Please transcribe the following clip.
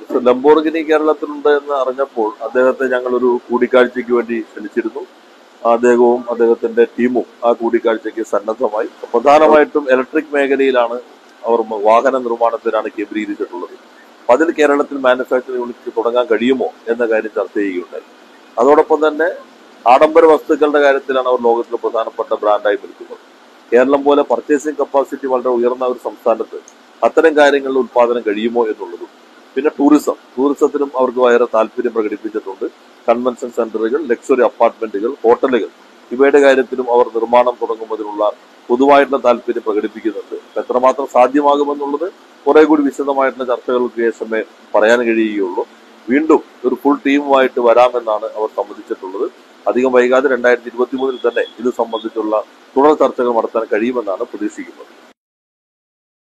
Lamborghini കേരളത്തിലുണ്ട് എന്ന് അറിഞ്ഞപ്പോൾ അദ്ദേഹത്തെ ഞങ്ങൾ ഒരു കൂടിക്കാഴ്ചയ്ക്ക് വേണ്ടി ക്ഷണിച്ചിരുന്നു അദ്ദേഹവും അദ്ദേഹത്തിന്റെ ടീമും ആ കൂടിക്കാഴ്ചയ്ക്ക് സന്നദ്ധമായി പ്രധാനമായിട്ടും ഇലക്ട്രിക് മേഖലയിലാണ് അവർ വാഹന നിർമ്മാണത്തിലാണ് കേന്ദ്രീകരിച്ചിട്ടുള്ളത് അപ്പൊ അതിൽ കേരളത്തിൽ മാനുഫാക്ചറിംഗ് യൂണിറ്റ് തുടങ്ങാൻ കഴിയുമോ എന്ന കാര്യം ചർച്ച ചെയ്യുകയുണ്ടായി അതോടൊപ്പം തന്നെ ആഡംബര വസ്തുക്കളുടെ കാര്യത്തിലാണ് അവർ ലോകത്തിലെ പ്രധാനപ്പെട്ട ബ്രാൻഡായി നിൽക്കുന്നത് കേരളം പോലെ പർച്ചേസിംഗ് കപ്പാസിറ്റി വളരെ ഉയർന്ന ഒരു സംസ്ഥാനത്ത് അത്തരം കാര്യങ്ങളിൽ ഉത്പാദനം കഴിയുമോ എന്നുള്ളതും പിന്നെ ടൂറിസം ടൂറിസത്തിനും അവർക്ക് വളരെ താല്പര്യം പ്രകടിപ്പിച്ചിട്ടുണ്ട് കൺവെൻഷൻ സെന്ററുകൾ ലക്ഷറി അപ്പാർട്ട്മെന്റുകൾ ഹോട്ടലുകൾ ഇവയുടെ കാര്യത്തിലും അവർ നിർമ്മാണം തുടങ്ങുന്നതിനുള്ള പൊതുവായിട്ടുള്ള താല്പര്യം പ്രകടിപ്പിക്കുന്നുണ്ട് അപ്പൊ എത്രമാത്രം സാധ്യമാകുമെന്നുള്ളത് കുറെ കൂടി വിശദമായിട്ടുള്ള ചർച്ചകൾക്ക് ശേഷമേ പറയാൻ കഴിയുകയുള്ളൂ വീണ്ടും ഒരു ഫുൾ ടീമുമായിട്ട് വരാമെന്നാണ് അവർ സമ്മതിച്ചിട്ടുള്ളത് അധികം വൈകാതെ രണ്ടായിരത്തി ഇരുപത്തി മൂന്നിൽ തന്നെ ഇത് സംബന്ധിച്ചുള്ള തുടർ ചർച്ചകൾ നടത്താൻ കഴിയുമെന്നാണ് പ്രതീക്ഷിക്കുന്നത്